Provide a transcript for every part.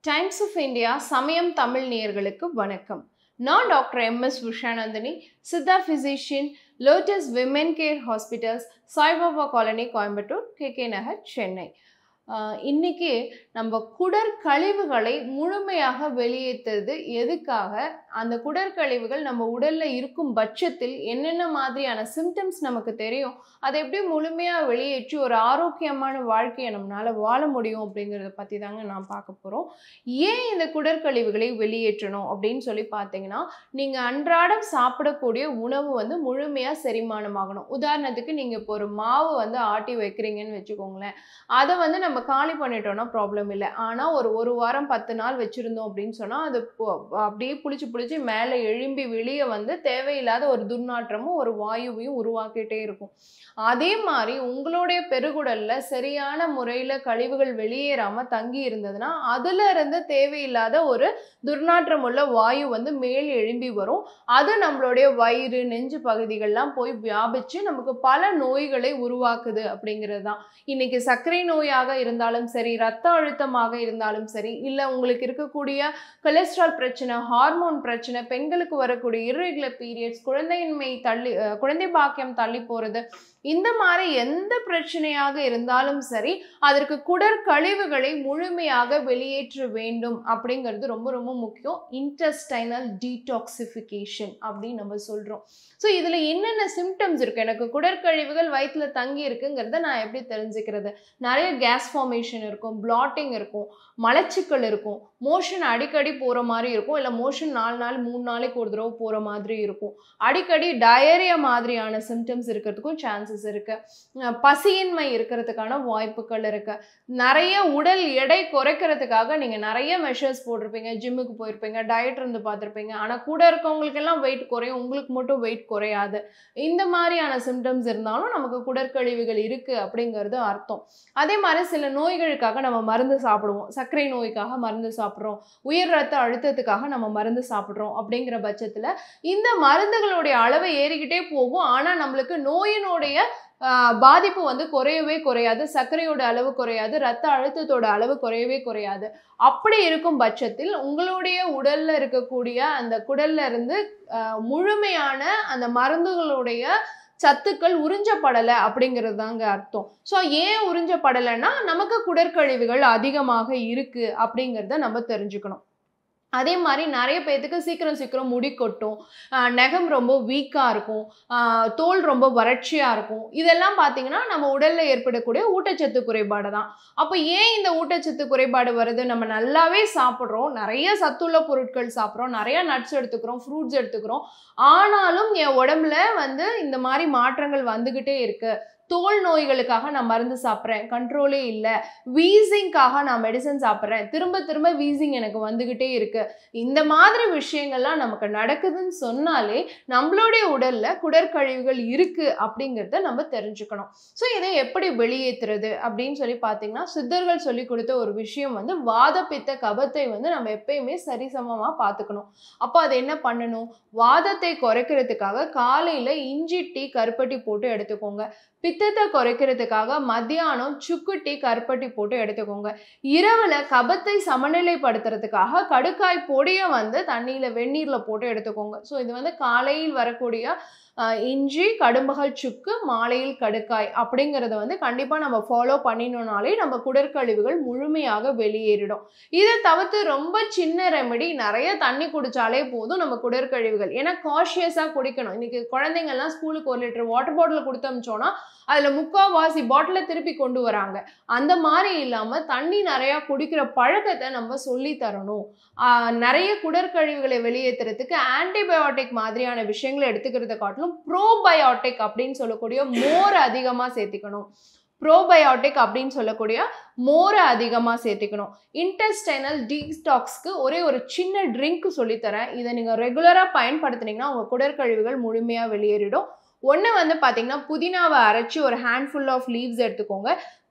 times of India சமயம் தமிழ் நேயர்களுக்கு வணக்கம் நான் doctor M S Ushanandini Siddha physician lotus women care hospitals Saibaba colony Coimbatore K K Nagar Chennai ஆஹ் இன்னைக்கு நம்ம குடற்கழிவுகளை முழுமையாக வெளியேற்றுறது எதுக்காக அந்த குடற்கழிவுகள் நம்ம உடல்ல இருக்கும் பட்சத்தில் என்னென்ன மாதிரியான சிம்டம்ஸ் நமக்கு தெரியும் அதை எப்படி முழுமையாக வெளியேற்றி ஒரு ஆரோக்கியமான வாழ்க்கையை நம்மளால வாழ முடியும் அப்படிங்கிறத பற்றி தாங்க நான் பார்க்க போகிறோம் ஏன் இந்த குடற்கழிவுகளை வெளியேற்றணும் அப்படின்னு சொல்லி பார்த்தீங்கன்னா நீங்கள் அன்றாடம் சாப்பிடக்கூடிய உணவு வந்து முழுமையாக செரிமானமாகணும் உதாரணத்துக்கு நீங்கள் இப்போ ஒரு மாவு வந்து ஆட்டி வைக்கிறீங்கன்னு வச்சுக்கோங்களேன் அதை வந்து நம்ம காலி பண்ணிட்டோம்னா ப்ராப்ளம் இல்லை ஆனால் ஒரு ஒரு வாரம் பத்து நாள் வச்சுருந்தோம் அப்படின்னு சொன்னால் அது பொ- அப்படியே புளிச்சு புளிச்சு மேலே எழும்பி வெளியே வந்து தேவையில்லாத ஒரு துர்நாற்றமும் ஒரு வாயுவையும் உருவாக்கிட்டே இருக்கும் அதே மாதிரி உங்களுடைய பெருகுடல்ல சரியான முறையில் கழிவுகள் வெளியேறாமல் தங்கி இருந்ததுன்னா அதுல இருந்து தேவையில்லாத ஒரு துர்நாற்றம் உள்ள வாயு வந்து மேல் எழும்பி வரும் அது நம்மளுடைய வயிறு நெஞ்சு பகுதிகள்லாம் போய் வியாபிச்சு நமக்கு பல நோய்களை உருவாக்குது அப்படிங்கிறது தான் இன்னைக்கு சர்க்கரை நோயாக இருந்தாலும் சரி ரத்த அழுத்தமாக இருந்தாலும் சரி இல்லை உங்களுக்கு இருக்கக்கூடிய கொலஸ்ட்ரால் பிரச்சனை ஹார்மோன் பிரச்சனை பெண்களுக்கு வரக்கூடிய irregular பீரியட்ஸ் குழந்தையின்மை தள்ளி அஹ் குழந்தை பாக்கியம் தள்ளி போகிறது இந்த மாதிரி எந்த பிரச்சனையாக இருந்தாலும் சரி அதற்கு குடற்கழிவுகளை முழுமையாக வெளியேற்ற வேண்டும் அப்படிங்கிறது ரொம்ப ரொம்ப முக்கியம் இன்டெஸ்டைனல் டீடாக்சிஃபிகேஷன் அப்படின்னு நம்ம சொல்கிறோம் ஸோ இதில் என்னென்ன சிம்டம்ஸ் இருக்குது எனக்கு குடற்கழிவுகள் வயிற்றுல தங்கி இருக்குங்கிறத நான் எப்படி தெரிஞ்சுக்கிறது நிறைய கேஸ் ஃபார்மேஷன் இருக்கும் பிளாட்டிங் இருக்கும் மலச்சிக்கல் இருக்கும் மோஷன் அடிக்கடி போகிற மாதிரி இருக்கும் இல்லை மோஷன் நாலு நாள் மூணு நாளைக்கு ஒரு தடவை போகிற மாதிரி இருக்கும் அடிக்கடி டயரியா மாதிரியான சிம்டம்ஸ் இருக்கிறதுக்கும் சான்சஸ் இருக்குது பசியின்மை இருக்கிறதுக்கான வாய்ப்புகள் இருக்குது நிறைய உடல் எடை குறைக்கிறதுக்காக நீங்கள் நிறைய மெஷர்ஸ் போட்டிருப்பீங்க ஜிம்முக்கு போயிருப்பீங்க டயட் இருந்து பார்த்துருப்பீங்க ஆனால் கூட இருக்கவங்களுக்கெல்லாம் வெயிட் குறையும் உங்களுக்கு மட்டும் வெயிட் குறையாது இந்த மாதிரியான சிம்டம்ஸ் இருந்தாலும் நமக்கு குடற்கழிவுகள் இருக்குது அப்படிங்கிறது அர்த்தம் அதே மாதிரி சில நோய்களுக்காக நம்ம மருந்து சாப்பிடுவோம் சர்க்கரை நோய்க்காக மருந்து சாப்பிட்றோம் உயர் ரத்த அழுத்தத்துக்காக நம்ம மருந்து சாப்பிட்றோம் அப்படிங்கிற பட்சத்தில் இந்த மருந்துகளுடைய அளவு ஏறிக்கிட்டே போகும் ஆனால் நம்மளுக்கு நோயினுடைய ஆஹ், பாதிப்பு வந்து குறையவே குறையாது சர்க்கரையோட அளவு குறையாது ரத்த அழுத்தத்தோட அளவு குறையவே குறையாது அப்படி இருக்கும் பட்சத்தில் உங்களுடைய உடல்ல இருக்கக்கூடிய அந்த குடல்ல இருந்து ஆஹ், முழுமையான அந்த மருந்துகளுடைய சத்துக்கள் உறிஞ்சப்படலை அப்படிங்கிறது தாங்க அர்த்தம் ஸோ ஏன் உறிஞ்சப்படலைன்னா நமக்கு குடற்கழிவுகள் அதிகமாக இருக்கு அப்படிங்கிறத நம்ம தெரிஞ்சுக்கணும் அதே மாதிரி நிறைய பேர்த்துக்கு சீக்கிரம் சீக்கிரம் முடி கொட்டும் ஆஹ் நகம் ரொம்ப வீக்காக இருக்கும் ஆஹ் தோல் ரொம்ப வறட்சியாக இருக்கும் இதெல்லாம் பார்த்தீங்கன்னா நம்ம உடலில் ஏற்படக்கூடிய ஊட்டச்சத்து குறைபாடு தான் அப்போ ஏன் இந்த ஊட்டச்சத்து குறைபாடு வருது நம்ம நல்லாவே சாப்பிட்றோம் நிறைய சத்துள்ள பொருட்கள் சாப்பிட்றோம் நிறைய நட்ஸ் எடுத்துக்கிறோம் ஃப்ரூட்ஸ் எடுத்துக்கிறோம் ஆனாலும் என் உடம்புல வந்து இந்த மாதிரி மாற்றங்கள் வந்துக்கிட்டே இருக்கு தோல் நோய்களுக்காக நான் மருந்து சாப்பிட்றேன் கண்ட்ரோலே இல்லை வீசிங்காக நான் மெடிசன் சாப்பிட்றேன் திரும்ப திரும்ப வீசிங் எனக்கு வந்துக்கிட்டே இருக்கு இந்த மாதிரி விஷயங்கள்லாம் நமக்கு நடக்குதுன்னு சொன்னாலே நம்மளுடைய உடல்ல குடற்கழிவுகள் இருக்கு அப்படிங்கிறத நம்ம தெரிஞ்சுக்கணும் ஸோ இதை எப்படி வெளியேற்றுறது அப்படின்னு சொல்லி பார்த்தீங்கன்னா சித்தர்கள் சொல்லி கொடுத்த ஒரு விஷயம் வந்து வாதப்பித்த கபத்தை வந்து நம்ம எப்பயுமே சரிசமமாக பார்த்துக்கணும் அப்போ அது என்ன பண்ணணும் வாதத்தை குறைக்கிறதுக்காக காலையில் இஞ்சி டீ கருப்பட்டி போட்டு எடுத்துக்கோங்க பித்தத்தை குறைக்கிறதுக்காக மத்தியானம் சுக்கு டீ கருப்பட்டி போட்டு எடுத்துக்கோங்க இரவில் கபத்தை சமநிலைப்படுத்துறதுக்காக கடுக்காய் பொடியை வந்து தண்ணியில் வெந்நீரில் போட்டு எடுத்துக்கோங்க ஸோ இது வந்து காலையில் வரக்கூடிய ஆஹ், இஞ்சி கடும்பகல் சுக்கு மாலையில் கடுக்காய் அப்படிங்கிறத வந்து கண்டிப்பாக நம்ம ஃபாலோ பண்ணினோம்னாலே நம்ம குடற்கழிவுகள் முழுமையாக வெளியேறிடும் இதை தவிர்த்து ரொம்ப சின்ன ரெமெடி நிறைய தண்ணி குடிச்சாலே போதும் நம்ம குடற்கழிவுகள் ஏன்னா காஷியஸாக குடிக்கணும் இன்னைக்கு குழந்தைங்கள்லாம் ஸ்கூலுக்கு ஒரு லிட்டர் வாட்டர் பாட்டில் கொடுத்து அமிச்சோன்னா அதில் முக்கால்வாசி பாட்டிலை திருப்பி கொண்டு வராங்க அந்த மாதிரி இல்லாமல் தண்ணி நிறையா குடிக்கிற பழக்கத்தை நம்ம சொல்லி தரணும் ஆஹ் நிறைய குடற்கழிவுகளை வெளியேற்றுறதுக்கு ஆன்டிபயோட்டிக் மாதிரியான விஷயங்களை எடுத்துக்கிறத காட்டிலும் ப்ரோபயோட்டிக் அப்படின்னு சொல்லக்கூடிய மோர் அதிகமாக சேர்த்திக்கணும் ப்ரோபயோட்டிக் அப்படின்னு சொல்லக்கூடிய மோரை அதிகமாக சேர்த்திக்கணும் இன்டெஸ்டைனல் டீஸ்டாக்ஸ்க்கு ஒரே ஒரு சின்ன ட்ரிங்க் சொல்லித்தரேன் இதை நீங்கள் ரெகுலராக பயன்படுத்துனீங்கன்னா உங்கள் குடற்கழிவுகள் முழுமையாக வெளியேறிடும் ஒன்று வந்து பார்த்தீங்கன்னா புதினாவை அரைச்சி ஒரு ஹேண்ட்ஃபுல் ஆஃப் லீவ்ஸ் எடுத்துக்கோங்க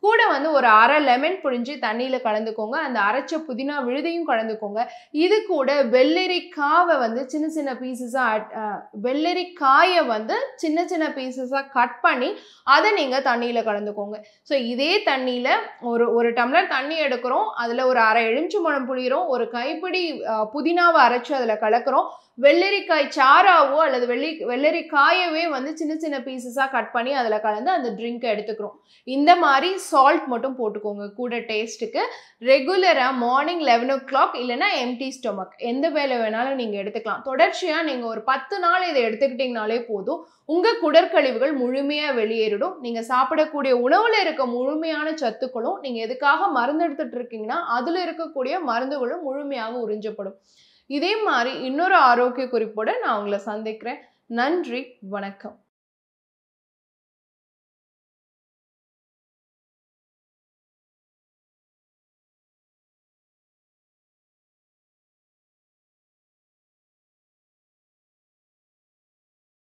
கூட வந்து ஒரு அரை லெமன் புழிஞ்சு தண்ணியில் கலந்துக்கோங்க அந்த அரைச்ச புதினா விழுதையும் கலந்துக்கோங்க இது கூட வெள்ளரிக்காவை வந்து சின்ன சின்ன பீசஸாக வெள்ளரிக்காயை வந்து சின்ன சின்ன பீசஸாக கட் பண்ணி அதை நீங்கள் தண்ணியில் கலந்துக்கோங்க ஸோ இதே தண்ணியில் ஒரு ஒரு டம்ளர் தண்ணி எடுக்கிறோம் அதில் ஒரு அரை எலுமிச்சம்பழம் புளிகிறோம் ஒரு கைப்பிடி அஹ், புதினாவை அரைச்சு அதில் கலக்கிறோம் வெள்ளரிக்காய் சாறாவோ அல்லது வெள்ளி வெள்ளரிக்காயவே வந்து சின்ன சின்ன பீசஸாக கட் பண்ணி அதில் கலந்து அந்த ட்ரிங்க்கை எடுத்துக்கிறோம் இந்த மாதிரி சால்ட் மட்டும் போட்டுக்கோங்க கூட டேஸ்ட்டுக்கு ரெகுலராக மார்னிங் லெவன் ஓ கிளாக் இல்லைன்னா எம்டி ஸ்டொமக் எந்த வேலை வேணாலும் நீங்கள் எடுத்துக்கலாம் தொடர்ச்சியாக நீங்கள் ஒரு பத்து நாள் இதை எடுத்துக்கிட்டிங்கனாலே போதும் உங்கள் குடற்கழிவுகள் முழுமையாக வெளியேறிடும் நீங்கள் சாப்பிடக்கூடிய உணவில் இருக்க முழுமையான சத்துக்களும் நீங்கள் எதுக்காக மருந்து எடுத்துட்டு இருக்கீங்கன்னா அதில் இருக்கக்கூடிய மருந்துகளும் முழுமையாக உறிஞ்சப்படும் இதே மாதிரி இன்னொரு ஆரோக்கிய குறிப்போட நான் உங்களை சந்திக்கிறேன் நன்றி வணக்கம்